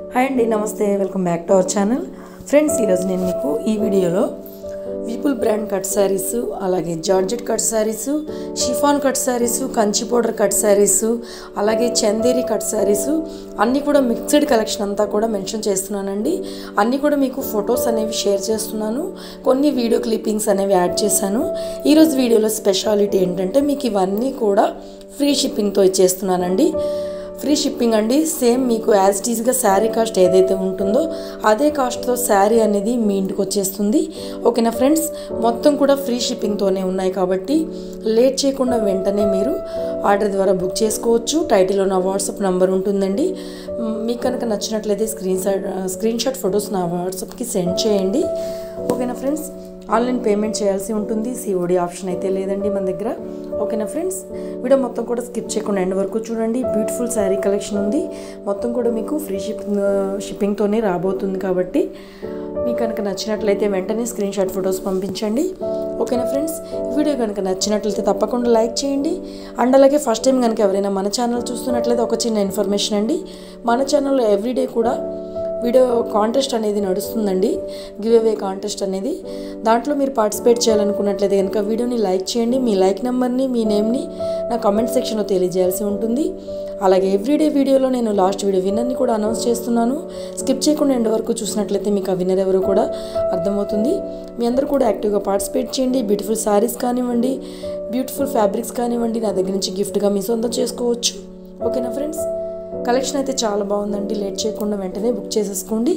hi అండి నమస్తే welcome back to our channel friends ఈరోజు నేను మీకు ఈ వీడియోలో విపుల్ బ్రాండ్ కట్ శారీస్ అలాగే georgette cut saris chiffon cut saris Kanchi powder cut saris అలాగే చందేరి కట్ శారీస్ అన్నీ కూడా మిక్స్డ్ కలెక్షన్ అంతా కూడా మెన్షన్ చేస్తున్నానండి అన్నీ కూడా మీకు ఫొటోస్ అనేవి షేర్ చేస్తున్నాను కొన్ని వీడియో క్లిప్పింగ్స్ అనేవి యాడ్ చేశాను ఈరోజు వీడియోలో స్పెషాలిటీ ఏంటంటే మీకు ఇవన్నీ కూడా ఫ్రీ షిప్పింగ్తో ఇచ్చేస్తున్నానండి ఫ్రీ షిప్పింగ్ అండి సేమ్ మీకు యాజ్ టీజ్గా శారీ కాస్ట్ ఏదైతే ఉంటుందో అదే కాస్ట్తో శారీ అనేది మీ ఇంటికి వచ్చేస్తుంది ఓకేనా ఫ్రెండ్స్ మొత్తం కూడా ఫ్రీ షిప్పింగ్తోనే ఉన్నాయి కాబట్టి లేట్ చేయకుండా వెంటనే మీరు ఆర్డర్ ద్వారా బుక్ చేసుకోవచ్చు టైటిల్లో నా వాట్సాప్ నంబర్ ఉంటుందండి మ్, మీకు కనుక నచ్చినట్లయితే screen shot screen shot photos నా వాట్సాప్కి సెండ్ చేయండి ఓకేనా ఫ్రెండ్స్ ఆన్లైన్ పేమెంట్ చేయాల్సి ఉంటుంది సిఓడి ఆప్షన్ అయితే లేదండి మన దగ్గర ఓకేనా ఫ్రెండ్స్ వీడియో మొత్తం కూడా స్కిప్ చేయకుండా ఎండ్ వరకు చూడండి బ్యూటిఫుల్ శారీ కలెక్షన్ ఉంది మొత్తం కూడా మీకు ఫ్రీ షిప్పింగ్ షిప్పింగ్తోనే రాబోతుంది కాబట్టి మీకు కనుక నచ్చినట్లయితే వెంటనే స్క్రీన్ షాట్ ఫొటోస్ పంపించండి ఓకేనా ఫ్రెండ్స్ ఈ వీడియో కనుక నచ్చినట్లయితే తప్పకుండా లైక్ చేయండి అండ్ అలాగే ఫస్ట్ టైం కనుక ఎవరైనా మన ఛానల్ చూస్తున్నట్లయితే ఒక చిన్న ఇన్ఫర్మేషన్ అండి మన ఛానల్లో ఎవ్రీడే కూడా వీడియో కాంటెస్ట్ అనేది నడుస్తుందండి గివ్ అవే కాంటెస్ట్ అనేది దాంట్లో మీరు పార్టిసిపేట్ చేయాలనుకున్నట్లయితే కనుక వీడియోని లైక్ చేయండి మీ లైక్ నెంబర్ని మీ నేమ్ని నా కామెంట్ సెక్షన్లో తెలియజేయాల్సి ఉంటుంది అలాగే ఎవ్రీడే వీడియోలో నేను లాస్ట్ వీడియో విన్నర్ని కూడా అనౌన్స్ చేస్తున్నాను స్కిప్ చేయకుండా ఎండ్ వరకు చూసినట్లయితే మీకు ఆ విన్నర్ ఎవరో కూడా అర్థమవుతుంది మీ అందరూ కూడా యాక్టివ్గా పార్టిసిపేట్ చేయండి బ్యూటిఫుల్ శారీస్ కానివ్వండి బ్యూటిఫుల్ ఫ్యాబ్రిక్స్ కానివ్వండి నా దగ్గర నుంచి గిఫ్ట్గా మీ సొంతం చేసుకోవచ్చు ఓకేనా ఫ్రెండ్స్ కలెక్షన్ అయితే చాలా బాగుందండి లేట్ చేయకుండా వెంటనే బుక్ చేసేసుకోండి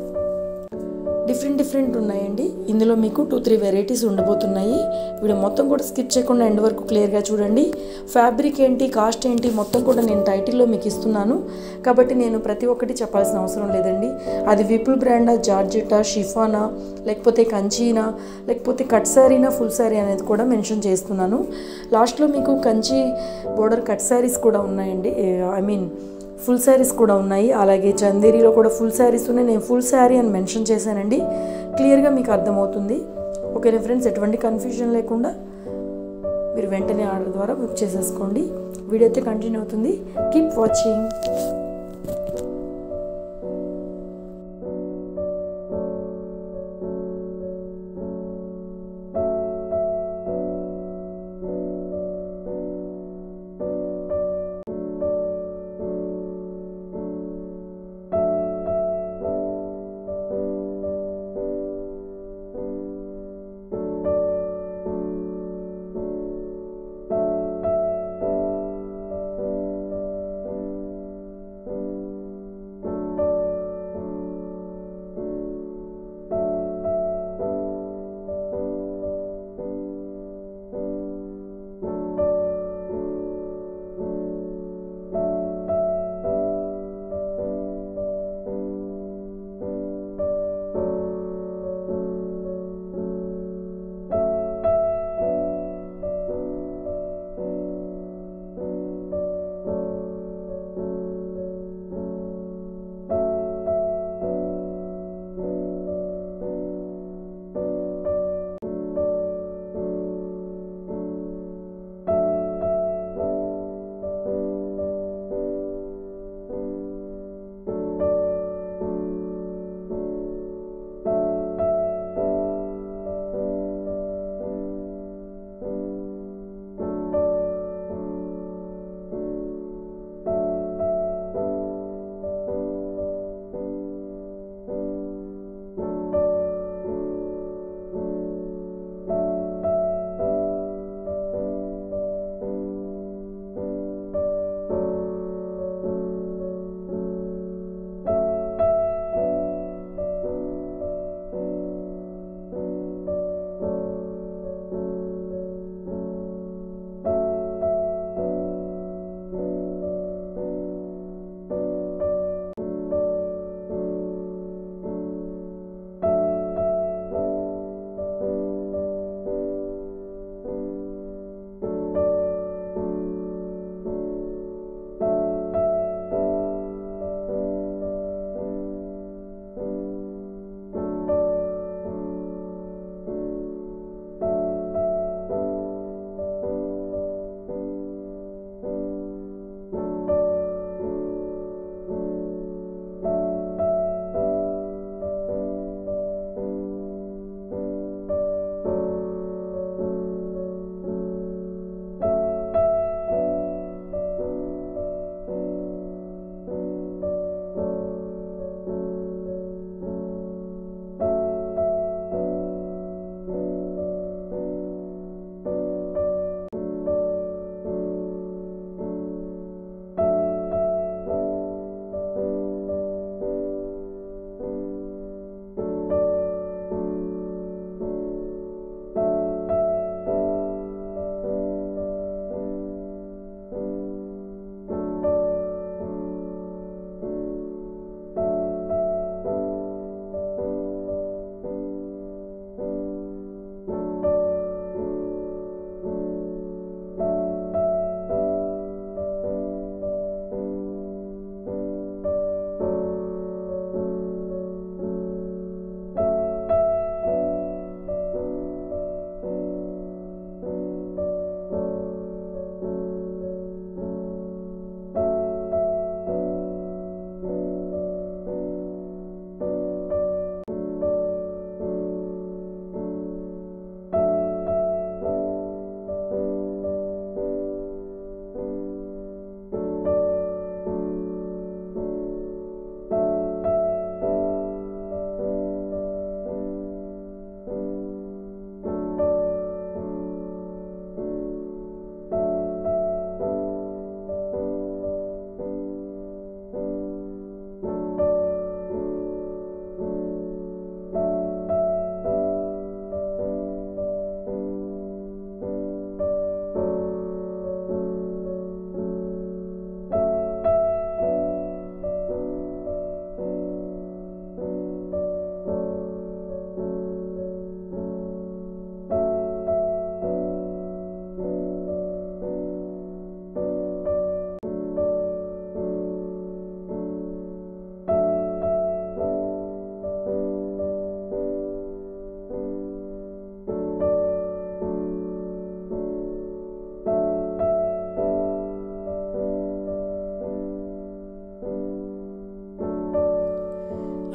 డిఫరెంట్ డిఫరెంట్ ఉన్నాయండి ఇందులో మీకు టూ త్రీ వెరైటీస్ ఉండబోతున్నాయి వీడియో మొత్తం కూడా స్కిప్ చేయకుండా ఎండ్ వరకు క్లియర్గా చూడండి ఫ్యాబ్రిక్ ఏంటి కాస్ట్ ఏంటి మొత్తం కూడా నేను టైటిల్లో మీకు ఇస్తున్నాను కాబట్టి నేను ప్రతి ఒక్కటి చెప్పాల్సిన అవసరం లేదండి అది విపుల్ బ్రాండా జార్జెటా షిఫానా లేకపోతే కంచీనా లేకపోతే కట్ శారీనా ఫుల్ శారీ అనేది కూడా మెన్షన్ చేస్తున్నాను లాస్ట్లో మీకు కంచి బోర్డర్ కట్ శారీస్ కూడా ఉన్నాయండి ఐ మీన్ ఫుల్ శారీస్ కూడా ఉన్నాయి అలాగే చందేరిలో కూడా ఫుల్ శారీస్ ఉన్నాయి నేను ఫుల్ శారీ అని మెన్షన్ చేశానండి క్లియర్గా మీకు అర్థమవుతుంది ఓకేనా ఫ్రెండ్స్ ఎటువంటి కన్ఫ్యూజన్ లేకుండా మీరు వెంటనే ఆర్డర్ ద్వారా బుక్ చేసేసుకోండి వీడియో అయితే కంటిన్యూ అవుతుంది కీప్ వాచింగ్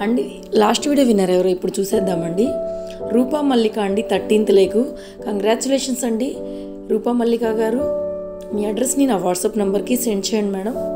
అండి లాస్ట్ వీడియో విన్నారు ఎవరో ఇప్పుడు చూసేద్దామండి రూపా మల్లిక అండి థర్టీన్త్ లేకు కంగ్రాచులేషన్స్ అండి రూపా మల్లిక గారు మీ అడ్రస్ని నా వాట్సాప్ నెంబర్కి సెండ్ చేయండి మేడం